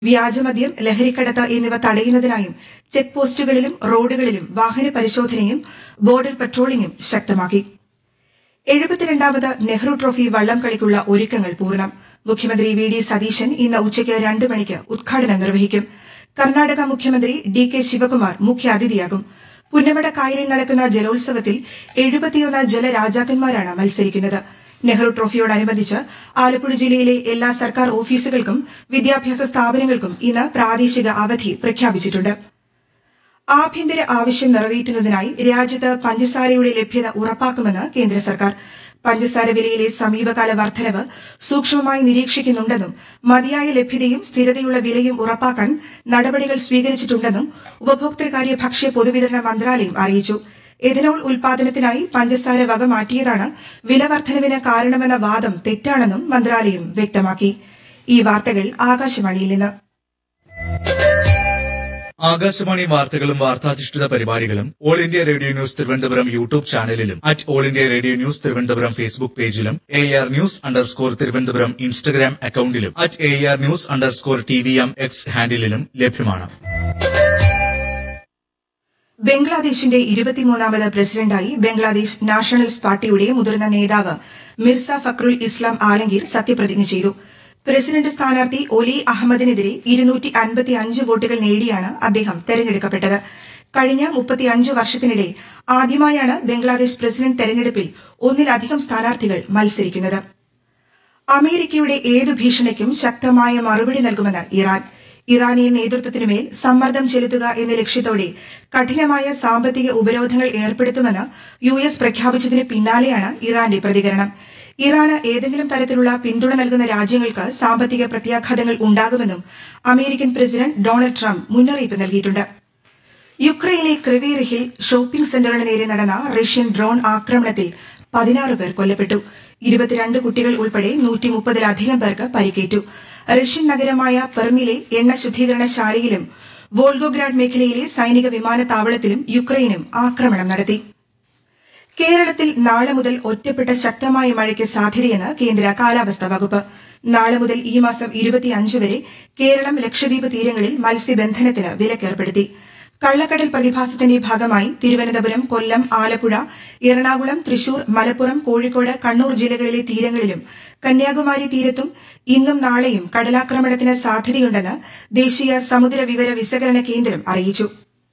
വ്യാജമദ്യം ലഹരിക്കടത്ത് എന്നിവ തടയുന്നതിനായും ചെക്ക് പോസ്റ്റുകളിലും റോഡുകളിലും വാഹന പരിശോധനയും ബോർഡർ പട്രോളിംഗും ശക്തമാക്കി എഴുപത്തിരണ്ടാമത് നെഹ്റു ട്രോഫി വള്ളംകളിക്കുള്ള ഒരുക്കങ്ങൾ പൂർണ്ണം മുഖ്യമന്ത്രി വി ഡി സതീശൻ ഇന്ന് ഉച്ചയ്ക്ക് രണ്ട് മണിക്ക് ഉദ്ഘാടനം നിർവഹിക്കും കർണാടക മുഖ്യമന്ത്രി ഡി കെ ശിവകുമാർ മുഖ്യാതിഥിയാകും പുന്നമട കായലിൽ നടക്കുന്ന ജലോത്സവത്തിൽ എഴുപത്തിയൊന്ന് ജലരാജാക്കന്മാരാണ് മത്സരിക്കുന്നത് നെഹ്റു ട്രോഫിയോടനുബന്ധിച്ച് ആലപ്പുഴ ജില്ലയിലെ എല്ലാ സർക്കാർ ഓഫീസുകൾക്കും വിദ്യാഭ്യാസ സ്ഥാപനങ്ങൾക്കും ഇന്ന് പ്രാദേശിക അവധി പ്രഖ്യാപിച്ചിട്ടുണ്ട് ആഭ്യന്തര ആവശ്യം നിറവേറ്റുന്നതിനായി രാജ്യത്ത് പഞ്ചസാരയുടെ ലഭ്യത ഉറപ്പാക്കുമെന്ന് കേന്ദ്ര സർക്കാർ പഞ്ചസാര വിലയിലെ സമീപകാല വർധനവ് സൂക്ഷ്മമായി നിരീക്ഷിക്കുന്നുണ്ടെന്നും മതിയായ ലഭ്യതയും സ്ഥിരതയുള്ള വിലയും ഉറപ്പാക്കാൻ നടപടികൾ സ്വീകരിച്ചിട്ടുണ്ടെന്നും ഉപഭോക്തൃകാര്യ ഭക്ഷ്യ പൊതുവിതരണ മന്ത്രാലയം അറിയിച്ചു എഥനോൾ ഉൽപാദനത്തിനായി പഞ്ചസാര വക മാറ്റിയതാണ് വില വർധനവിന് കാരണമെന്ന വാദം തെറ്റാണെന്നും മന്ത്രാലയം വ്യക്തമാക്കി ഈ വാർത്തകൾ ആകാശവാണിയിൽ നിന്ന് ആകാശവാണി വാർത്തകളും വാർത്താധിഷ്ഠിത പരിപാടികളും All India Radio News Thiruvananthapuram YouTube ചാനലിലും at All India Radio News Thiruvananthapuram Facebook പേജിലും A R news underscore Thiruvananthapuram Instagram അക്കൌണ്ടിലും at A R news underscore T V M X ഹാൻഡിലും ലഭ്യമാണ് ബംഗ്ലാദേശിന്റെ ഇരുപത്തിമൂന്നാമത് പ്രസിഡന്റായി ബംഗ്ലാദേശ് നാഷണലിസ്റ്റ് പാർട്ടിയുടെ മുതിർന്ന നേതാവ് മിർസ ഫക്രുൽ ഇസ്ലാം ആലംഗീർ സത്യപ്രതിജ്ഞ ചെയ്തു പ്രസിഡന്റ് സ്ഥാനാർത്ഥി ഒലി അഹമ്മദിനെതിരെ ഇരുന്നൂറ്റി അൻപത്തിയഞ്ച് വോട്ടുകൾ നേടിയാണ് അദ്ദേഹം തെരഞ്ഞെടുക്കപ്പെട്ടത് കഴിഞ്ഞ മുപ്പത്തിയഞ്ച് വർഷത്തിനിടെ ആദ്യമായാണ് ബംഗ്ലാദേശ് പ്രസിഡന്റ് തെരഞ്ഞെടുപ്പിൽ ഒന്നിലധികം സ്ഥാനാർത്ഥികൾ മത്സരിക്കുന്നത് അമേരിക്കയുടെ ഏതു ഭീഷണിക്കും ശക്തമായ മറുപടി നൽകുമെന്ന് ഇറാൻ ഇറാനിയൻ നേതൃത്വത്തിനുമേൽ സമ്മർദ്ദം ചെലുത്തുക എന്ന ലക്ഷ്യത്തോടെ കഠിനമായ സാമ്പത്തിക ഉപരോധങ്ങൾ ഏർപ്പെടുത്തുമെന്ന് യു എസ് പ്രഖ്യാപിച്ചതിന് പിന്നാലെയാണ് ഇറാന്റെ പ്രതികരണം ഇറാന് ഏതെങ്കിലും തരത്തിലുള്ള പിന്തുണ നൽകുന്ന രാജ്യങ്ങൾക്ക് സാമ്പത്തിക പ്രത്യാഘാതങ്ങൾ ഉണ്ടാകുമെന്നും അമേരിക്കൻ പ്രസിഡന്റ് ഡൊണാൾഡ് ട്രംപ് മുന്നറിയിപ്പ് നൽകിയിട്ടുണ്ട് യുക്രൈനിലെ ക്രിവീറിഹിൽ ഷോപ്പിംഗ് സെന്ററിന് നേരെ നടന്ന റഷ്യൻ ഡ്രോൺ ആക്രമണത്തിൽ പതിനാറ് പേർ കൊല്ലപ്പെട്ടു ഇരുപത്തിരണ്ട് കുട്ടികൾ ഉൾപ്പെടെ നൂറ്റി മുപ്പതിലധികം പേർക്ക് പരിക്കേറ്റു റഷ്യൻ നഗരമായ പെർമിലെ എണ്ണ ശുദ്ധീകരണശാലയിലും വോൾഗോഗ്രാഡ് മേഖലയിലെ സൈനിക വിമാനത്താവളത്തിലും യുക്രൈനും ആക്രമണം നടത്തി കേരളത്തിൽ നാളെ മുതൽ ഒറ്റപ്പെട്ട ശക്തമായ മഴയ്ക്ക് സാധ്യതയെന്ന് കേന്ദ്ര കാലാവസ്ഥാ വകുപ്പ് നാളെ മുതൽ ഈ മാസം ഇരുപത്തിയഞ്ച് വരെ കേരളം ലക്ഷദ്വീപ് തീരങ്ങളിൽ മത്സ്യബന്ധനത്തിന് വിലക്കേർപ്പെടുത്തി കള്ളക്കടൽ പ്രതിഭാസത്തിന്റെ ഭാഗമായി തിരുവനന്തപുരം കൊല്ലം ആലപ്പുഴ എറണാകുളം തൃശൂർ മലപ്പുറം കോഴിക്കോട് കണ്ണൂർ ജില്ലകളിലെ തീരങ്ങളിലും കന്യാകുമാരി തീരത്തും ഇന്നും നാളെയും കടലാക്രമണത്തിന് സാധ്യതയുണ്ടെന്ന് ദേശീയ സമുദ്ര വിവര വിശകലന കേന്ദ്രം അറിയിച്ചു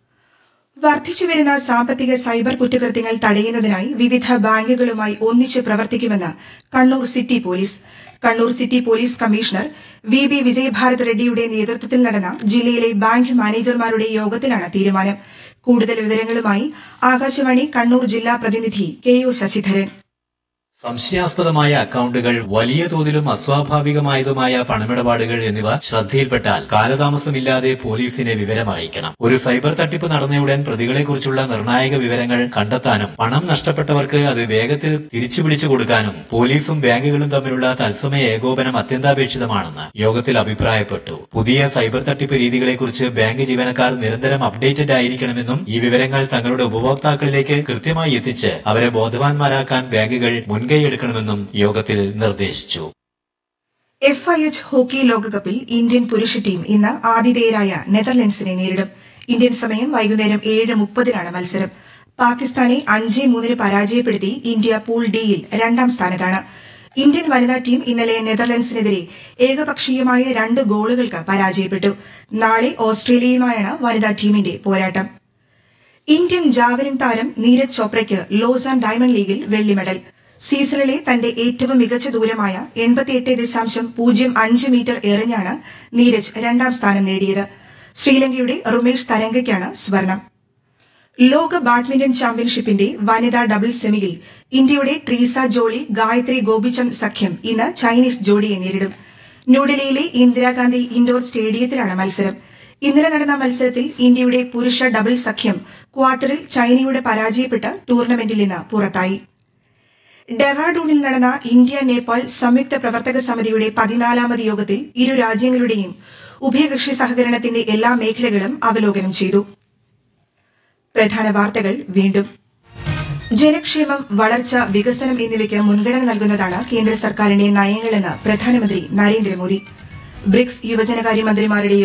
വർദ്ധിച്ചുവരുന്ന സാമ്പത്തിക സൈബർ കുറ്റകൃത്യങ്ങൾ തടയുന്നതിനായി വിവിധ ബാങ്കുകളുമായി ഒന്നിച്ച് പ്രവർത്തിക്കുമെന്ന് Kannur city police Kannur city police commissioner V B Vijayabharat റെഡ്ഡിയുടെ നേതൃത്വത്തിൽ നടന്ന ജില്ലയിലെ ബാങ്ക് മാനേജർമാരുടെ യോഗത്തിലാണ് തീരുമാനം കൂടുതൽ വിവരങ്ങളുമായി ആകാശവാണി കണ്ണൂർ ജില്ലാ പ്രതിനിധി കെ ഒ ശശിധരൻ സംശയാസ്പദമായ അക്കൗണ്ടുകൾ വലിയ തോതിലും അസ്വാഭാവികമായതുമായ പണമിടപാടുകൾ എന്നിവ ശ്രദ്ധയിൽപ്പെട്ടാൽ കാലതാമസമില്ലാതെ പോലീസിനെ വിവരം അറിയിക്കണം ഒരു സൈബർ തട്ടിപ്പ് നടന്നയുടൻ പ്രതികളെക്കുറിച്ചുള്ള നിർണായക വിവരങ്ങൾ കണ്ടെത്താനും പണം നഷ്ടപ്പെട്ടവർക്ക് അത് വേഗത്തിൽ തിരിച്ചു പിടിച്ചു കൊടുക്കാനും പോലീസും ബാങ്കുകളും തമ്മിലുള്ള തത്സമയ ഏകോപനം അത്യന്താപേക്ഷിതമാണെന്ന് യോഗത്തിൽ അഭിപ്രായപ്പെട്ടു പുതിയ സൈബർ തട്ടിപ്പ് രീതികളെക്കുറിച്ച് ബാങ്ക് ജീവനക്കാർ നിരന്തരം അപ്ഡേറ്റഡ് ആയിരിക്കണമെന്നും ഈ വിവരങ്ങൾ തങ്ങളുടെ ഉപഭോക്താക്കളിലേക്ക് കൃത്യമായി എത്തിച്ച് അവരെ ബോധവാന്മാരാക്കാൻ ബാങ്കുകൾ മുൻകൈയെടുക്കണമെന്നും യോഗത്തിൽ നിർദ്ദേശിച്ചു എഫ് ഐ എച്ച് ഹോക്കി ലോകകപ്പിൽ ഇന്ത്യൻ പുരുഷ ടീം ഇന്ന് ആതിഥേയരായ നെതർലൻഡ്സിനെ നേരിടും ഇന്ത്യൻ സമയം വൈകുന്നേരം ഏഴ് മുപ്പതിനാണ് മത്സരം പാകിസ്ഥാനെ അഞ്ച് മൂന്നിന് പരാജയപ്പെടുത്തി ഇന്ത്യ പൂൾ ഡിയിൽ രണ്ടാം സ്ഥാനത്താണ് ഇന്ത്യൻ വനിതാ ടീം ഇന്നലെ നെതർലൻഡ്സിനെതിരെ ഏകപക്ഷീയമായ രണ്ട് ഗോളുകൾക്ക് പരാജയപ്പെട്ടു നാളെ ഓസ്ട്രേലിയയുമായാണ് വനിതാ ടീമിന്റെ പോരാട്ടം ഇന്ത്യൻ ജാവലിൻ താരം നീരജ് ചോപ്രയ്ക്ക് ലോസാൻ ഡയമണ്ട് ലീഗിൽ വെള്ളി മെഡൽ സീസണിലെ തന്റെ ഏറ്റവും മികച്ച ദൂരമായ എൺപത്തിയെട്ട് ദശാംശം പൂജ്യം അഞ്ച് മീറ്റർ എറിഞ്ഞാണ് നീരജ് രണ്ടാം സ്ഥാനം നേടിയത് ശ്രീലങ്കയുടെ റുമേഷ് തരംഗയ്ക്കാണ് സ്വർണം ലോക ബാഡ്മിന്റൺ ചാമ്പ്യൻഷിപ്പിന്റെ വനിതാ ഡബിൾ സെമിയിൽ ഇന്ത്യയുടെ ട്രീസ ജോളി ഗായത്രി ഗോപിചന്ദ് സഖ്യം ഇന്ന് ചൈനീസ് ജോഡിയെ നേരിടും ന്യൂഡൽഹിയിലെ ഇന്ദിരാഗാന്ധി ഇൻഡോർ സ്റ്റേഡിയത്തിലാണ് മത്സരം ഇന്നലെ നടന്ന മത്സരത്തിൽ ഇന്ത്യയുടെ പുരുഷ ഡബിൾ സഖ്യം ക്വാർട്ടറിൽ ചൈനയോട് പരാജയപ്പെട്ട് ടൂർണമെന്റിൽ നിന്ന് പുറത്തായി ഡെറാഡൂണിൽ നടന്ന ഇന്ത്യ നേപ്പാൾ സംയുക്ത പ്രവർത്തക സമിതിയുടെ പതിനാലാമത് യോഗത്തിൽ ഇരു രാജ്യങ്ങളുടെയും ഉഭയകക്ഷി സഹകരണത്തിന്റെ എല്ലാ മേഖലകളും അവലോകനം ചെയ്തു പ്രധാന വാർത്തകൾ വീണ്ടും ജനക്ഷേമം വളർച്ച വികസനം എന്നിവയ്ക്ക് മുൻഗണന നൽകുന്നതാണ് കേന്ദ്ര സർക്കാരിന്റെ നയങ്ങളെന്ന് പ്രധാനമന്ത്രി നരേന്ദ്രമോദി ബ്രിക്സ് യുവജനകാര്യമന്ത്രിമാരുടെ